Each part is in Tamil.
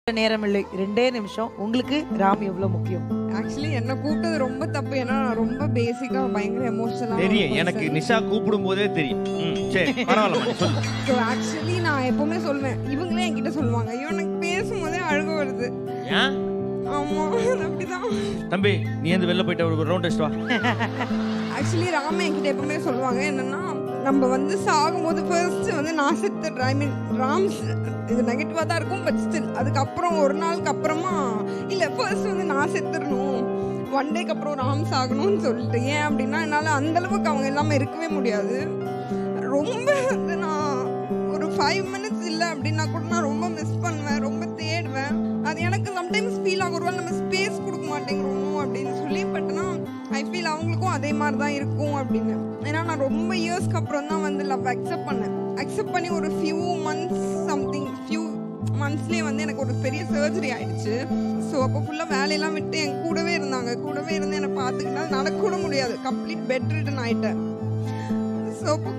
நேரம் இல்லை ரெண்டே நிமிஷம் உங்களுக்கு ராம் எவ்வளவு முக்கியம் ஆக்சுவலி என்ன கூப்பிட்டது ரொம்ப தப்பு ஏன்னா நான் ரொம்ப பேசிக்கா பயங்கர எமோஷனலா தெரியும் எனக்கு நிஷா கூப்பிடும் போதே தெரியும் ம், சரி பரவாயில்ல சொல்லு ஸோ ஆக்சுவலி நான் எப்பவுமே சொல்வேன் இவங்களே என்கிட்ட சொல்லுவாங்க ஐயோ எனக்கு பேசும்போதே அழுக வருது ஏன் ஆமா அது அப்படிதான் தம்பி நீ எந்த வெளில போயிட்டு ஒரு ரவுண்ட் டெஸ்ட் வா ஆக்சுவலி ராம என்கிட்ட எப்பவுமே சொல்லுவாங்க என்னன்னா நம்ம வந்து சாகும்போது ஃபர்ஸ்ட் வந்து நான் செத்துடுறேன் ஐ மீன் ராம்ஸ் இது நெகட்டிவா தான் இருக்கும் பட் ஸ்டில் அதுக்கப்புறம் ஒரு நாளுக்கு அப்புறமா இல்ல ஃபர்ஸ்ட் வந்து நான் செத்துடணும் ஒன் டேக்கு அப்புறம் ராம்ஸ் ஆகணும்னு சொல்லிட்டு ஏன் அப்படின்னா என்னால் அந்த அளவுக்கு அவங்க எல்லாமே இருக்கவே முடியாது ரொம்ப வந்து நான் ஒரு ஃபைவ் மினிட்ஸ் இல்லை அப்படின்னா கூட நான் ரொம்ப மிஸ் பண்ணுவேன் ரொம்ப தேடுவேன் அது எனக்கு சம்டைம்ஸ் ஃபீல் ஆகும் ஒருவேளை நம்ம ஸ்பேஸ் கொடுக்க மாட்டேங்கிறோமோ அப்படின்னு சொல்லி பட் ஆனால் ஐ ஃபீல் அவங்களுக்கும் அதே மாதிரி தான் இருக்கும் அப்படின்னு ஏன்னா நான் ரொம்ப இயர்ஸ்க்கு அப்புறம் தான் வந்து லவ் அக்செப்ட் பண்ணேன் அக்செப்ட் பண்ணி ஒரு ஃபியூ மந்த்ஸ் சம்திங் ஃபியூ மந்த்ஸ்லேயே வந்து எனக்கு ஒரு பெரிய சர்ஜரி ஆயிடுச்சு ஸோ அப்போ ஃபுல்லாக வேலையெல்லாம் விட்டு என் கூடவே இருந்தாங்க கூடவே இருந்து என்னை பார்த்துக்கிட்டா நடக்க கூட முடியாது கம்ப்ளீட் பெட் ரிட்டன் ஆயிட்டேன் ஸோ அப்போ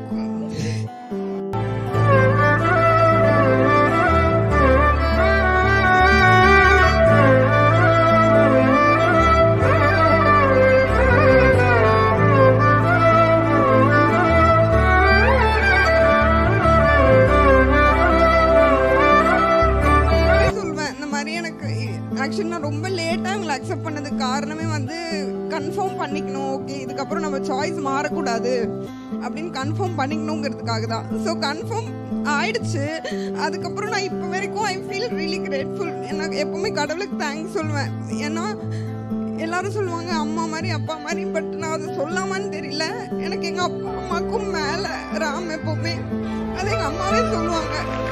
நானே சொல்வேன் இந்த மாதிரி எனக்கு ஆக்சுவலி நான் ரொம்ப லேட்டாக இவங்களை அக்செப்ட் பண்ணதுக்கு காரணமே வந்து கன்ஃபார்ம் பண்ணிக்கணும் ஓகே இதுக்கப்புறம் நம்ம சாய்ஸ் மாறக்கூடாது அப்படின்னு கன்ஃபார்ம் பண்ணிக்கணுங்கிறதுக்காக தான் ஸோ கன்ஃபார்ம் ஆயிடுச்சு அதுக்கப்புறம் நான் இப்போ வரைக்கும் ஐ ஃபீல் ரியலி கிரேட்ஃபுல் எனக்கு எப்பவுமே கடவுளுக்கு தேங்க்ஸ் சொல்லுவேன் ஏன்னா எல்லாரும் சொல்லுவாங்க அம்மா மாதிரி அப்பா மாதிரி பட் நான் அதை சொல்லாமான்னு தெரியல எனக்கு எங்கள் அப்பா அம்மாக்கும் மேலே ராம் எப்பவுமே அது எங்கள் அம்மாவே சொல்லுவாங்க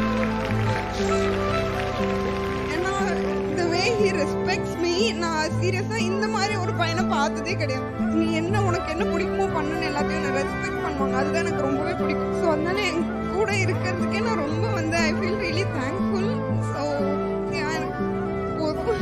ஏன்னா இந்த வே ஹி ரெஸ்பெக்ட்ஸ் மீ நான் சீரியஸா இந்த மாதிரி ஒரு பையனை பார்த்ததே கிடையாது நீ என்ன உனக்கு என்ன பிடிக்குமோ பண்ணுன்னு எல்லாத்தையும் என்ன ரெஸ்பெக்ட் பண்ணுவாங்க அதுதான் எனக்கு ரொம்பவே பிடிக்கும் ஸோ அதனால என் கூட இருக்கிறதுக்கே நான் ரொம்ப வந்து I feel really thankful so எனக்கு போதும்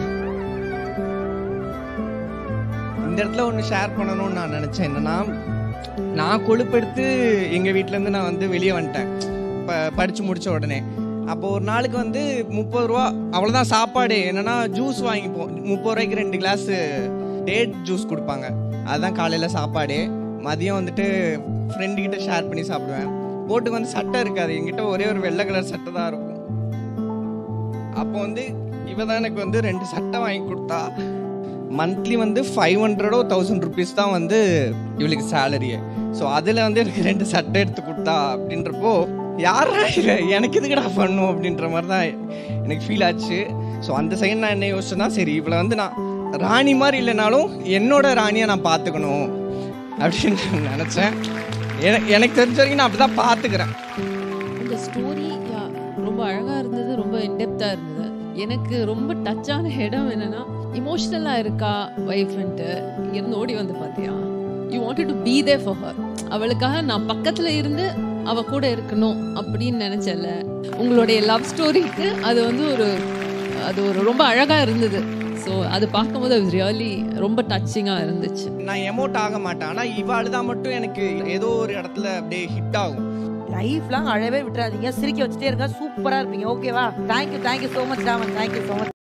இந்த இடத்துல ஒன்று ஷேர் பண்ணணும்னு நான் நினச்சேன் என்னன்னா நான் கொழுப்பெடுத்து எங்கள் வீட்டிலேருந்து நான் வந்து வெளியே வந்துட்டேன் இப்போ படித்து முடித்த உடனே அப்போ ஒரு நாளுக்கு வந்து முப்பது ரூபா அவ்வளோதான் சாப்பாடு என்னன்னா ஜூஸ் வாங்கிப்போம் முப்பது ரூபாய்க்கு ரெண்டு கிளாஸு டேட் ஜூஸ் கொடுப்பாங்க அதுதான் காலையில் சாப்பாடு மதியம் வந்துட்டு friend கிட்ட ஷேர் பண்ணி சாப்பிடுவேன் போட்டுக்கு வந்து சட்டை இருக்காது என்கிட்ட ஒரே ஒரு வெள்ளை கலர் சட்டை தான் இருக்கும் அப்போ வந்து இவ தான் எனக்கு வந்து ரெண்டு சட்டை வாங்கி கொடுத்தா மந்த்லி வந்து ஃபைவ் ஹண்ட்ரடோ தௌசண்ட் ருபீஸ் தான் வந்து இவளுக்கு சேலரியே ஸோ அதில் வந்து எனக்கு ரெண்டு சட்டை எடுத்து கொடுத்தா அப்படின்றப்போ யாரா இல்லை எனக்கு எதுக்குடா பண்ணும் அப்படின்ற மாதிரி தான் எனக்கு ஃபீல் ஆச்சு ஸோ அந்த செகண்ட் நான் என்ன யோசிச்சேன்னா சரி இவளை வந்து நான் ராணி மாதிரி இல்லைனாலும் என்னோட ராணியை நான் பார்த்துக்கணும் அப்படின்னு நினச்சேன் எனக்கு எனக்கு தெரிஞ்ச வரைக்கும் நான் அப்படி தான் பார்த்துக்கிறேன் இந்த ஸ்டோரி ரொம்ப அழகா இருந்தது ரொம்ப இன்டெப்தா இருந்தது எனக்கு ரொம்ப டச்சான இடம் என்னன்னா இமோஷனலா இருக்கா ஒய்ஃப்ன்ட்டு இருந்து ஓடி வந்து பாத்தியா you wanted to be there for her அவளுக்காக நான் பக்கத்துல இருந்து அவ கூட இருக்கணும் அப்படின்னு நினைச்சல உங்களுடைய லவ் ஸ்டோரிக்கு அது வந்து ஒரு அது ஒரு ரொம்ப அழகா இருந்தது ஸோ அது பார்க்கும்போது அது ரியலி ரொம்ப டச்சிங்காக இருந்துச்சு நான் எமோட் ஆக மாட்டேன் ஆனால் இவாள் தான் மட்டும் எனக்கு ஏதோ ஒரு இடத்துல அப்படியே ஹிட் ஆகும் லைஃப்லாம் அழவே விட்டுறாதீங்க சிரிக்க வச்சுட்டே இருங்க சூப்பரா இருப்பீங்க ஓகேவா thank you thank you so much Raman thank you so much